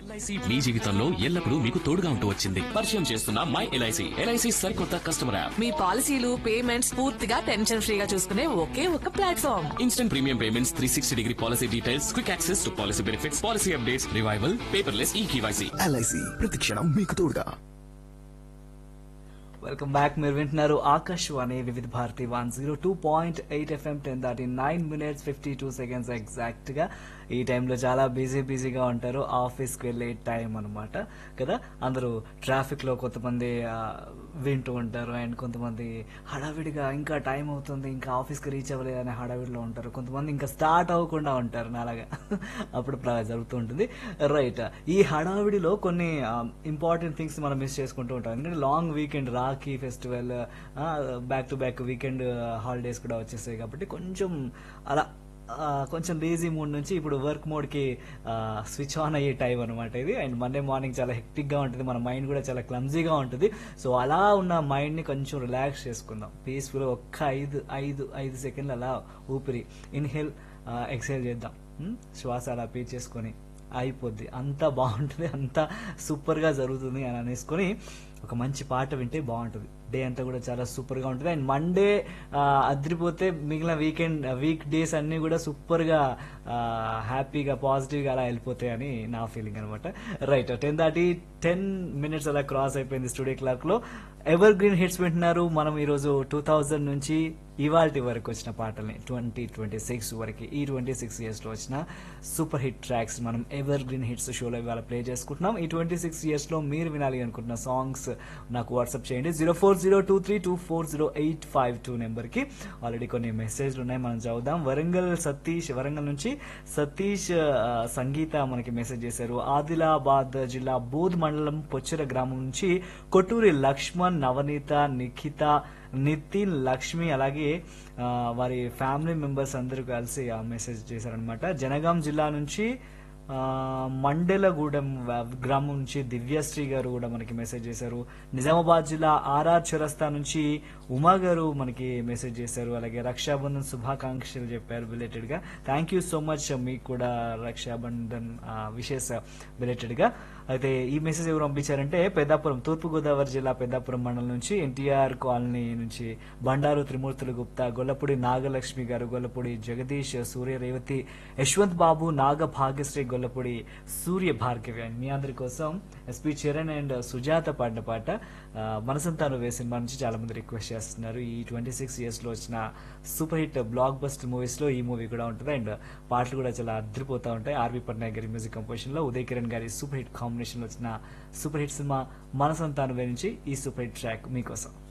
LIC మీ జీవితంలో ఎల్లప్పుడూ మీకు తోడుగా ఉంటూ వచ్చింది పరిచయం చేస్తున్న మై ఎల్ఐసి ఎల్ఐసి సరికొత్త కస్టమర్ యాప్ మీ పాలసీలు పేమెంట్స్ పూర్తిగా టెన్షన్ ఫ్రీగా చూసుకునే ఒకే ఒక platform instant premium payments three sixty degree policy details quick access to policy benefits policy updates revival paperless e KYC LIC ప్రతిక్షణం మీకు తోడుగా వెల్కమ్ బ్యాక్ మీరు వింటున్నారు Akashvani Vividh Bharati one zero two point eight FM ten దాటి nine minutes fifty two seconds exact గా ఈ టైంలో చాలా బిజీ బిజీగా ఉంటారు ఆఫీస్కి వెళ్ళే టైం అనమాట కదా అందరూ ట్రాఫిక్ లో కొంతమంది ఆ, వింటూ ఉంటారు అండ్ కొంతమంది హడావిడిగా ఇంకా టైం అవుతుంది ఇంకా ఆఫీస్కి రీచ్ అవ్వలేదు అనే హడావిడిలో ఉంటారు కొంతమంది ఇంకా స్టార్ట్ అవ్వకుండా ఉంటారు నాలాగా అప్పుడు ప్రా- జరుగుతూ ఉంటుంది రైట్ ఈ హడావిడిలో కొన్ని ఇంపార్టెంట్ థింగ్స్ మనం మిస్ చేసుకుంటూ ఉంటాం ఎందుకంటే long weekend Rakhi festival back to back weekend holidays కూడా వచ్చేసాయి కాబట్టి కొంచెం అలా ఆ, కొంచెం లేజీ మూడ్ నుంచి ఇప్పుడు వర్క్ మోడ్ కి స్విచ్ ఆన్ అయ్యే టైం అనమాట ఇది అండ్ మండే మార్నింగ్ చాలా హెక్టిక్ గా ఉంటుంది మన మైండ్ కూడా చాలా క్లమ్జీగా ఉంటుంది సో అలా ఉన్న మైండ్ ని కొంచెం రిలాక్స్ చేసుకుందాం పీస్ఫుల్ ఒక్క ఐదు ఐదు ఐదు సెకండ్లు అలా ఊపిరి ఇన్హేల్ ఎక్సైల్ చేద్దాం ఉమ్, శ్వాస అలా పీల్చేసుకొని అయిపోద్ది అంతా బాగుంటుంది అంతా సూపర్ గా జరుగుతుంది అని అనేసుకొని ఒక మంచి పాట వింటే బాగుంటుంది డే అంతా కూడా చాలా సూపర్ గా ఉంటుంది అండ్ మండే అదిరిపోతే మిగిలిన వీకెండ్ వీక్ డేస్ అన్ని కూడా సూపర్ గా హ్యాపీగా పాజిటివ్ గా అలా వెళ్ళిపోతాయి అని నా ఫీలింగ్ అనమాట రైట్ టెన్ దాటి టెన్ మినిట్స్ అలా క్రాస్ అయిపోయింది స్టూడియో క్లాక్ లో ఎవర్ గ్రీన్ హిట్స్ వింటున్నారు మనం ఈరోజు టూ థౌజండ్ నుంచి ఇవాల్టి వరకు వచ్చిన పాటల్ని ట్వంటీ ట్వంటీ సిక్స్ వరకు ఈ ట్వంటీ సిక్స్ ఇయర్స్ లో వచ్చిన సూపర్ హిట్ ట్రాక్స్ మనం ఎవర్ గ్రీన్ హిట్స్ షోలో ఇవాళ ప్లే చేసుకుంటున్నాం ఈ ట్వంటీ సిక్స్ ఇయర్స్ లో మీరు వినాలి అనుకుంటున్న సాంగ్స్ నాకు వాట్సాప్ చేయండి zero four zero two three two four zero eight five two number కి ఆల్రెడీ కొన్ని మెసేజ్లు ఉన్నాయి మనం చదువుదాం వరంగల్ సతీష్ వరంగల్ నుంచి సతీష్ ఆ, సంగీత మనకి మెసేజ్ చేశారు ఆదిలాబాద్ జిల్లా బోధ్ మండలం పొచ్చిర గ్రామం నుంచి కొట్టూరి లక్ష్మణ్ నవనీత నిఖిత నితిన్ లక్ష్మి అలాగే ఆ, వారి ఫ్యామిలీ మెంబర్స్ అందరూ కలిసి ఆ మెసేజ్ చేశారనమాట జనగాం జిల్లా నుంచి ఆ, మండలగూడెం వ- గ్రామం నుంచి దివ్యశ్రీ గారు కూడా మనకి మెసేజ్ చేశారు నిజామాబాద్ జిల్లా ఆర్ఆర్ చౌరస్తా నుంచి ఉమా గారు మనకి మెసేజ్ చేశారు అలాగే రక్షాబంధన్ శుభాకాంక్షలు చెప్పారు బిలేటెడ్ గా థ్యాంక్ యూ సో మచ్ మీకు కూడా రక్షాబంధన్ విషెస్ బిలేటెడ్ గా అయితే ఈ మెసేజ్ ఎవరు పంపించారంటే పెద్దాపురం తూర్పు గోదావరి జిల్లా పెద్దాపురం మండలం నుంచి ఎన్టీఆర్ కాలనీ నుంచి బండారు త్రిమూర్తులు గుప్తా గొల్లపూడి నాగలక్ష్మి గారు గొల్లపూడి జగదీష్ సూర్య రేవతి యశ్వంత్ బాబు నాగ భాగ్యశ్రీ గొల్లపూడి సూర్య భార్గవి అండ్ మీ అందరి కోసం ఎస్పి చరణ్ అండ్ సుజాత పాడిన పాట ఆ, మనసంతాను వే సినిమా నుంచి చాలా మంది రిక్వెస్ట్ చేస్తున్నారు ఈ ట్వంటీ సిక్స్ ఇయర్స్ లో వచ్చిన super hit blockbuster movies లో ఈ మూవీ కూడా ఉంటుంది అండ్ పాటలు కూడా చాలా అద్దరిపోతా ఉంటాయి ఆర్వి పట్నాయక్ గారి మ్యూజిక్ కంపోజిషన్ లో ఉదయ్ కిరణ్ గారి సూపర్ హిట్ కాంబినేషన్ లో వచ్చిన సూపర్ హిట్ సినిమా మనసంతాను వే నుంచి ఈ సూపర్ హిట్ ట్రాక్ మీకోసం